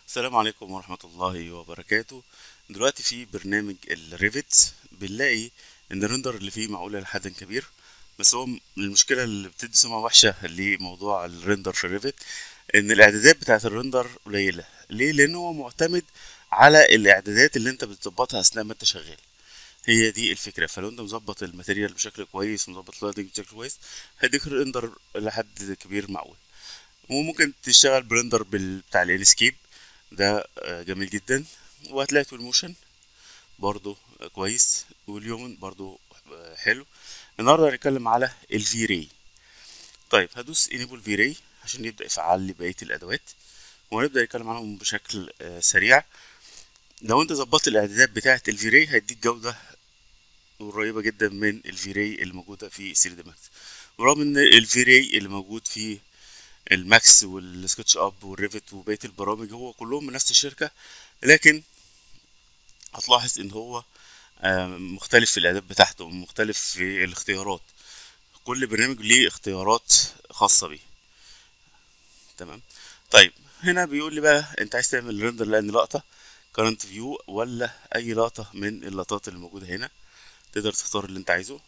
السلام عليكم ورحمة الله وبركاته دلوقتي في برنامج الريفت بنلاقي ان الرندر اللي فيه معقول إلى حد كبير بس هو م- المشكلة اللي بتدي سمعة وحشة لموضوع الرندر في الريفت ان الاعدادات بتاعة الرندر قليلة ليه لان هو معتمد على الاعدادات اللي انت بتظبطها اثناء ما انت شغال هي دي الفكرة فلو انت مظبط الماتيريال بشكل كويس ومظبط اللايتنج بشكل كويس هيديك الرندر لحد كبير معقول وممكن تشتغل برندر بال- بتاع الانسكيب ده آه، جميل جدا وهتلاقي تول موشن برضو آه، كويس واليومن برضو آه، حلو النهارده هنتكلم على الفي راي طيب هدوس انيبل في راي عشان يبدا يفعل لي بقيه الادوات وهنبدا نتكلم عنهم بشكل آه، سريع لو انت ظبطت الاعدادات بتاعه الفي راي هيديك جوده قريبه جدا من الفي راي اللي موجوده في 3 دي ماكس ورغم ان الفي راي اللي موجود في الماكس والسكتش اب والريفت وبقيه البرامج هو كلهم من نفس الشركه لكن هتلاحظ ان هو آه، مختلف في الاعداد بتاعته مختلف في الاختيارات كل برنامج ليه اختيارات خاصه بيه تمام طيب هنا بيقول لي بقى انت عايز تعمل ريندر لان لقطه كارنت فيو ولا اي لقطه من اللقطات اللي موجوده هنا تقدر تختار اللي انت عايزه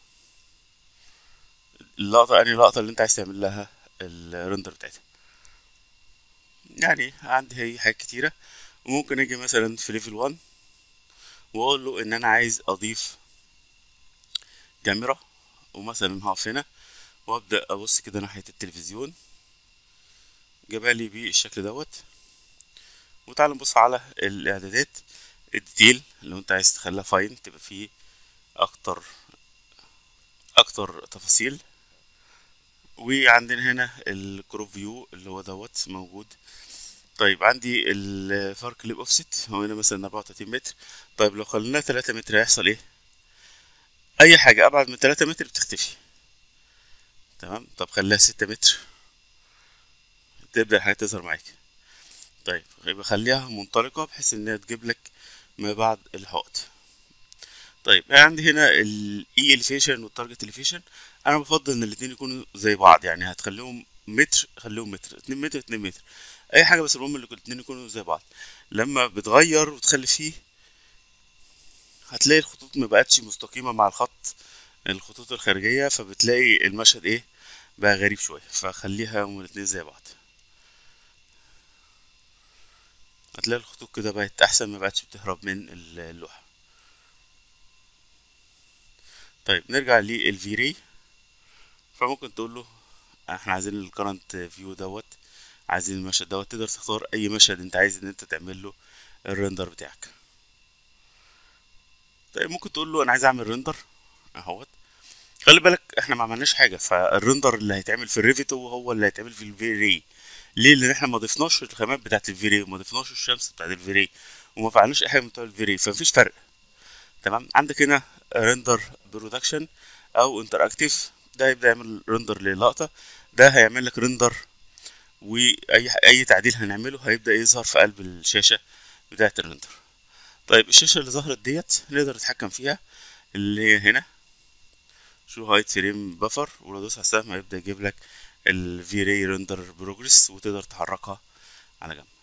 اللقطه انهي لقطه اللي انت عايز تعمل لها الريندر بتاعتها يعني عندي هي حاجات كتيره وممكن اجي مثلا في ليفل 1 واقول له ان انا عايز اضيف كاميرا ومثلا هقف هنا وابدا ابص كده ناحيه التلفزيون جابها لي بالشكل دوت وتعال نبص على الاعدادات الديتيل لو انت عايز تخليها فاين تبقى فيه اكتر اكتر تفاصيل وعندنا هنا الكروب فيو اللي هو دوت موجود طيب عندي الفار كليب اوفست هو هنا مثلا 34 متر طيب لو خليناه 3 متر هيحصل ايه اي حاجه ابعد من 3 متر بتختفي تمام طب خليها 6 متر تبدا الحاجه تظهر معاك طيب يبقى خليها منطلقه بحيث انها تجيب لك ما بعد الحائط طيب عندي هنا الاي اليفيشن والتارجت اليفيشن انا بفضل ان الاتنين يكونوا زي بعض يعني هتخليهم متر خليهم متر 2 متر 2 متر اي حاجه بس المهم ان الاتنين يكونوا زي بعض لما بتغير وتخلي فيه هتلاقي الخطوط ما بقتش مستقيمه مع الخط الخطوط الخارجيه فبتلاقي المشهد ايه بقى غريب شويه فخليها هما الاتنين زي بعض هتلاقي الخطوط كده بقت احسن ما بقتش بتهرب من اللوحه طيب نرجع للفيري فممكن تقول له احنا عايزين الكرنت فيو دوت عايزين المشهد دوت تقدر تختار اي مشهد انت عايز ان انت تعمل له الريندر بتاعك طيب ممكن تقول له انا عايز اعمل ريندر اهوت خلي بالك احنا ما عملناش حاجه فالريندر اللي هيتعمل في الريفت هو هو اللي هيتعمل في الفيري ليه لان احنا ما ضفناش الخامات بتاعت الفيري وما ضفناش الشمس بتاعت الفيري وما فعلناش اي حاجه من بتوع الفيري فمفيش فرق تمام عندك هنا ريندر برودكشن او انتراكتيف ده يبدا يعمل ريندر للقطه ده هيعمل لك ريندر واي اي تعديل هنعمله هيبدا يظهر في قلب الشاشه بتاعه الريندر طيب الشاشه اللي ظهرت ديت نقدر نتحكم فيها اللي هي هنا شو هايت فريم بفر ولو دوس على السهم هيبدا يجيب لك الفي راي ريندر بروجريس وتقدر تحركها على جنب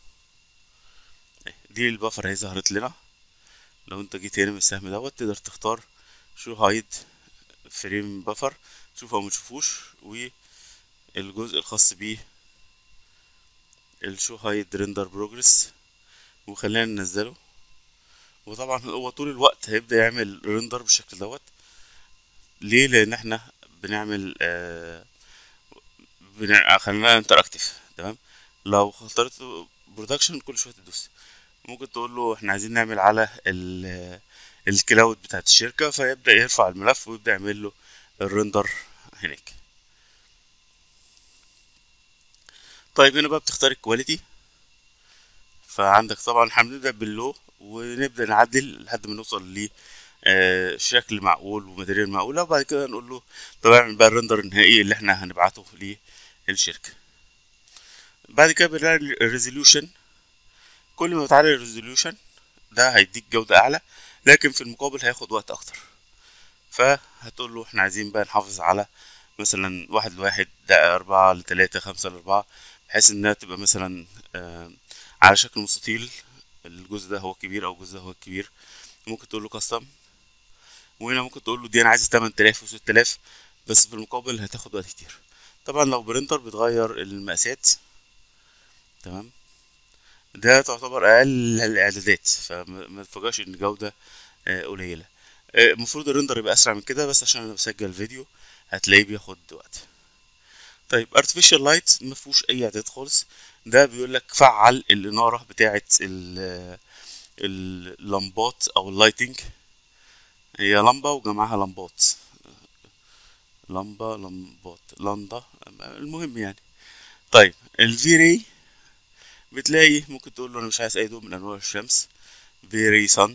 دي البفر هي ظهرت لنا لو انت جيت هنا من السهم دوت تقدر تختار شو هايد فريم بفر تشوفه او متشوفوش والجزء الخاص بيه الشو هايد ريندر بروجريس وخلينا ننزله وطبعا هو طول الوقت هيبدأ يعمل ريندر بالشكل دوت ليه لان احنا بنعمل آه بنع... خلينا انتراكتيف تمام لو اخترت برودكشن كل شويه تدوس ممكن تقول له احنا عايزين نعمل على ال الكلاود بتاعت الشركة فيبدأ يرفع الملف ويبدأ يعمل له الريندر هناك طيب هنا بقى بتختار الكواليتي فعندك طبعا احنا بنبدأ باللو ونبدأ نعدل لحد ما نوصل ل آه، شكل معقول وماتيريال معقولة وبعد كده نقول له طب اعمل بقى الريندر النهائي اللي احنا هنبعته للشركة بعد كده بنلاقي الريزوليوشن كل ما بتعلي الريزوليوشن ده هيديك جودة أعلى لكن في المقابل هياخد وقت أكتر فهتقول له احنا عايزين بقى نحافظ على مثلا واحد لواحد ده أربعة لتلاتة خمسة لأربعة بحيث إنها تبقى مثلا آه، على شكل مستطيل الجزء ده هو الكبير او الجزء ده هو الكبير ممكن تقول له كاستم وهنا ممكن تقول له دي انا عايز 8000 و6000 بس في المقابل هتاخد وقت كتير طبعا لو برينتر بتغير المقاسات تمام ده تعتبر اقل الاعدادات فما تفاجئش ان الجوده آه، قليله آه، المفروض الريندر يبقى اسرع من كده بس عشان انا بسجل فيديو هتلاقيه بياخد وقت طيب artificial light ما فيهوش اي اعداد خالص ده بيقول لك فعل الاناره بتاعه ال- اللمبات او اللايتنج هي لمبه وجمعها لمبات لمبه لمبات لندا المهم يعني طيب الفي راي بتلاقي ممكن تقول له انا مش عايز اي ضوء من انواع الشمس في راي sun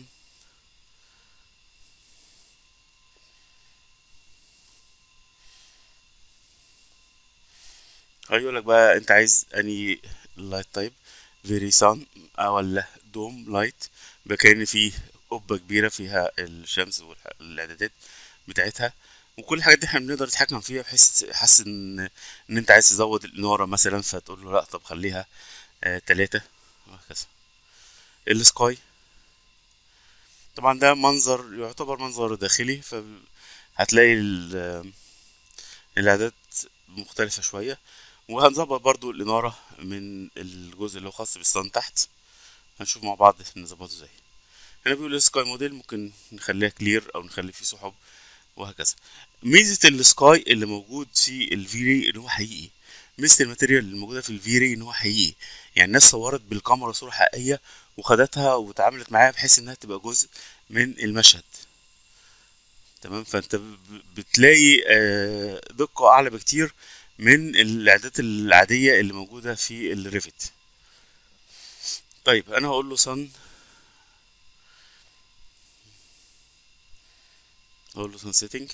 هيقول لك بقى انت عايز اني لايت تايب فيري سان ولا دوم لايت بقى كأن فيه قبة كبيرة فيها الشمس والاعدادات بتاعتها وكل الحاجات دي احنا بنقدر نتحكم فيها بحيث حاسس ان ان انت عايز تزود الانارة مثلا فتقول له لا طب خليها آه تلاتة وهكذا السكاي طبعا ده منظر يعتبر منظر داخلي فهتلاقي ال- الاعداد مختلفة شوية وهنظبط برضو الإنارة من الجزء اللي هو خاص بالصن تحت هنشوف مع بعض نظبطه ازاي هنا بيقول سكاي موديل ممكن نخليها كلير او نخلي فيه سحب وهكذا ميزة السكاي اللي موجود في الفيري ان هو حقيقي ميزة الماتيريال اللي موجودة في الفيري ان هو حقيقي يعني الناس صورت بالكاميرا صورة حقيقية وخدتها واتعاملت معاها بحيث انها تبقى جزء من المشهد تمام فانت ب- بتلاقي آه، دقة اعلى بكتير من الاعدادات العادية اللي موجودة في الريفت طيب انا هقول له صن هقول له صن سيتنج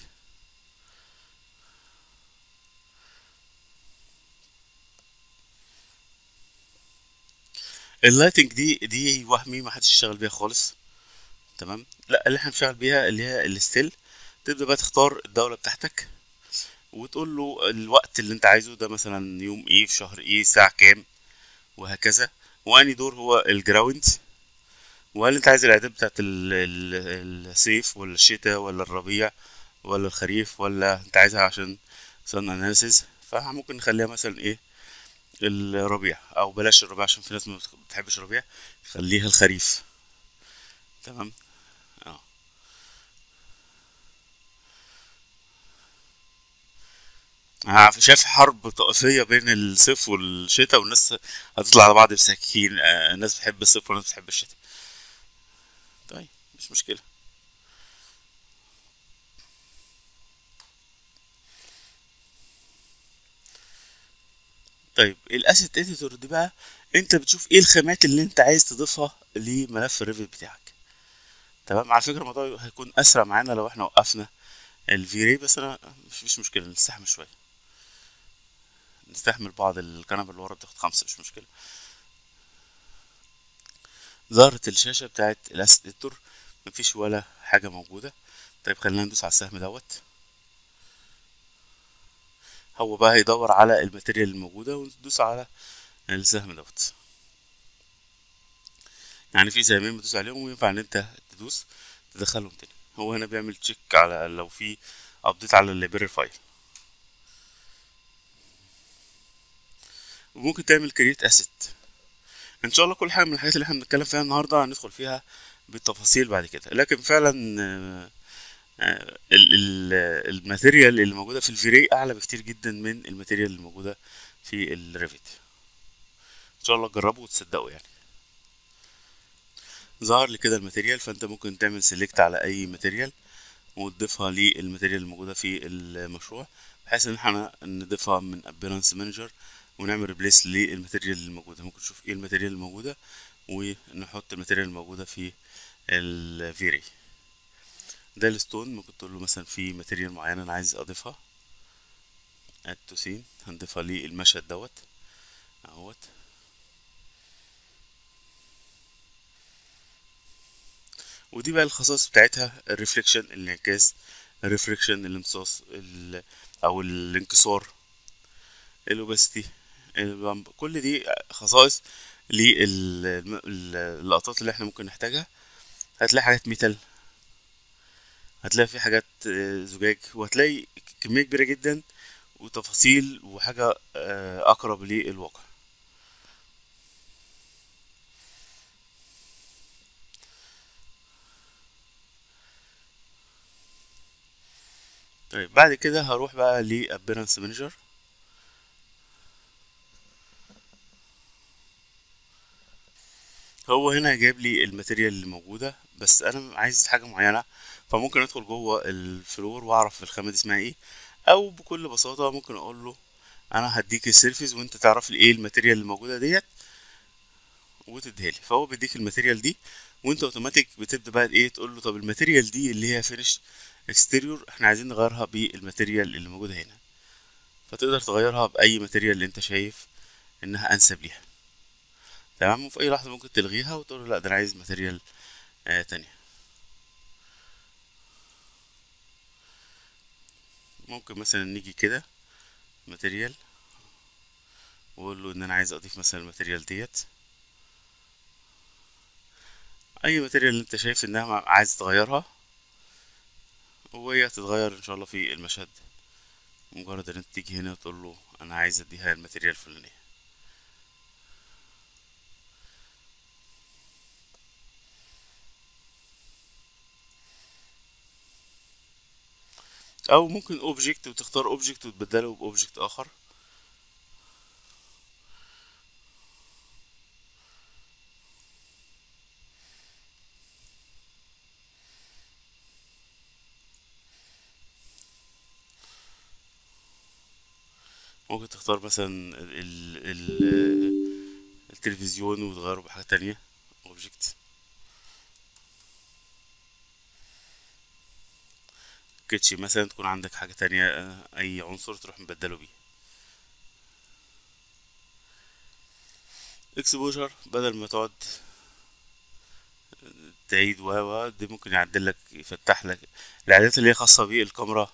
اللايتنج دي دي وهمي ما حدش يشتغل بيها خالص تمام لا اللي احنا بنشتغل بيها اللي هي الستيل تبدا بقى تختار الدوله بتاعتك وتقول له الوقت اللي انت عايزه ده مثلا يوم ايه في شهر ايه الساعه كام وهكذا واني دور هو الجراوند وهل انت عايز الاعداد بتاعت ال- ال- الصيف ولا الشتاء ولا الربيع ولا الخريف ولا انت عايزها عشان سن اناليسيز فممكن نخليها مثلا ايه الربيع او بلاش الربيع عشان في ناس ما بتخ- بتحبش الربيع خليها الخريف تمام اه أنا شايف حرب طائفية بين الصيف والشتاء والناس هتطلع على بعض بسكين آه، الناس بتحب الصيف والناس بتحب الشتاء طيب مش مشكلة طيب الاسيت اديتور دي بقى انت بتشوف ايه الخامات اللي انت عايز تضيفها لملف الريفت بتاعك تمام على فكرة الموضوع هيكون اسرع معانا لو احنا وقفنا الفيري بس انا مفيش مشكلة نستحمل شوية نستحمل بعض الكنبة اللي ورا بتاخد خمسة مش مشكلة ظهرت الشاشة بتاعت الاسيت اديتور مفيش ولا حاجة موجودة طيب خلينا ندوس على السهم دوت هو بقى هيدور على الماتيريال الموجودة وندوس على السهم دوت يعني في سهمين بتدوس عليهم وينفع ان انت تدوس تدخلهم تاني هو هنا بيعمل تشيك على لو في ابديت على اللايبراري فايل وممكن تعمل كريت اسيت ان شاء الله كل حاجه من الحاجات اللي احنا بنتكلم فيها النهارده هندخل فيها بالتفاصيل بعد كده لكن فعلا آه، آه، ال- ال- الماتيريال اللي موجوده في الفيري اعلى بكتير جدا من الماتيريال اللي موجوده في الريفت ان شاء الله تجربوا وتصدقوا يعني ظهر لي كده الماتيريال فانت ممكن تعمل سيلكت على اي ماتيريال وتضيفها للماتيريال الموجوده في المشروع بحيث ان احنا نضيفها من ابيرنس مانجر ونعمل ريبليس للماتيريال الموجوده ممكن نشوف ايه الماتيريال الموجوده ونحط الماتيريال الموجوده في الفيري ده الستون ممكن تقول له مثلا في ماتيريال معينه انا عايز اضيفها اد تو سين هنضيفها للمشهد دوت اهوت ودي بقى الخصائص بتاعتها الريفليكشن الانعكاس الريفليكشن الامتصاص ال- او الانكسار الاوباسيتي كل دي خصائص للقطات اللي احنا ممكن نحتاجها هتلاقي حاجات ميتال هتلاقي في حاجات آه، زجاج وهتلاقي كمية كبيرة جدا وتفاصيل وحاجة آه، أقرب للواقع طيب بعد كده هروح بقى لابيرنس مانجر هو هنا جايب لي الماتيريال اللي موجوده بس انا عايز حاجه معينه فممكن ادخل جوه الفلور واعرف الخامه دي اسمها ايه او بكل بساطه ممكن اقول له انا هديك السيرفيس وانت تعرف لي ايه الماتيريال اللي موجوده ديت وتديها لي فهو بيديك الماتيريال دي وانت اوتوماتيك بتبدا بقى ايه تقول له طب الماتيريال دي اللي هي فينش اكستيريور احنا عايزين نغيرها بالماتيريال اللي موجوده هنا فتقدر تغيرها باي ماتيريال اللي انت شايف انها انسب ليها تمام وفي اي لحظه ممكن تلغيها وتقول له لا ده انا عايز ماتيريال آه تانية ممكن مثلا نيجي كده ماتيريال واقول له ان انا عايز اضيف مثلا الماتيريال ديت اي ماتيريال اللي انت شايف انها عايز تغيرها وهي هتتغير ان شاء الله في المشهد مجرد ان انت تيجي هنا وتقول له انا عايز اديها الماتيريال الفلانيه او ممكن اوبجكت وتختار اوبجكت وتبدله باوبجكت اخر ممكن تختار مثلا ال ال التلفزيون وتغيره بحاجة تانية اوبجكت كيتشي مثلا تكون عندك حاجة تانية آه، اي عنصر تروح مبدله بيه اكسبوجر بدل ما تقعد تعيد و دي ممكن يعدل لك يفتح لك الاعدادات اللي هي خاصة بالكاميرا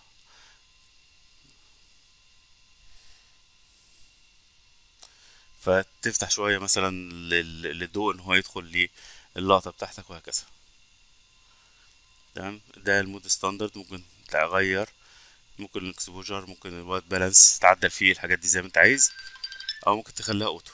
فتفتح شوية مثلا للضوء ان هو يدخل للقطة بتاعتك وهكذا تمام ده المود ستاندرد ممكن تغير ممكن الاكسبوجر ممكن الوايت بالانس تعدل فيه الحاجات دي زي ما انت عايز او ممكن تخليها اوتو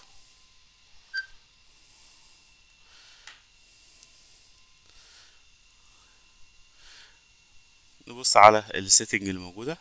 نبص على السيتنج الموجوده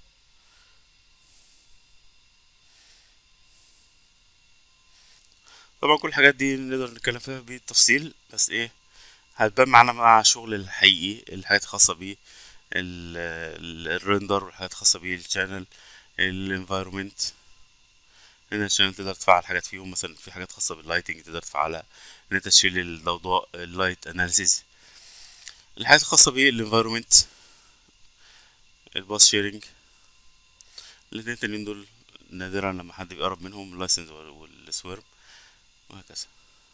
طبعا كل الحاجات دي نقدر نتكلم فيها بالتفصيل بس ايه هتبان معانا مع الشغل الحقيقي الحاجات الخاصة بيه الريندر والحاجات الخاصة بيه الشانل الانفايرومنت هنا الشانل تقدر تفعل حاجات فيهم مثلا في حاجات خاصة باللايتنج تقدر تفعلها ان انت تشيل الضوضاء اللايت اناليسيز الحاجات الخاصة بالانفايرومنت الباس شيرنج الاتنين التانيين دول نادرا لما حد بيقرب منهم اللايسنس والسويرم وهكذا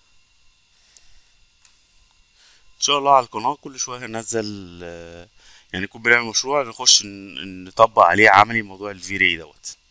ان شاء الله على القناة كل شوية هنزل آه، يعني يكون بنعمل مشروع نخش نطبق عليه عملي موضوع الفي راي دوت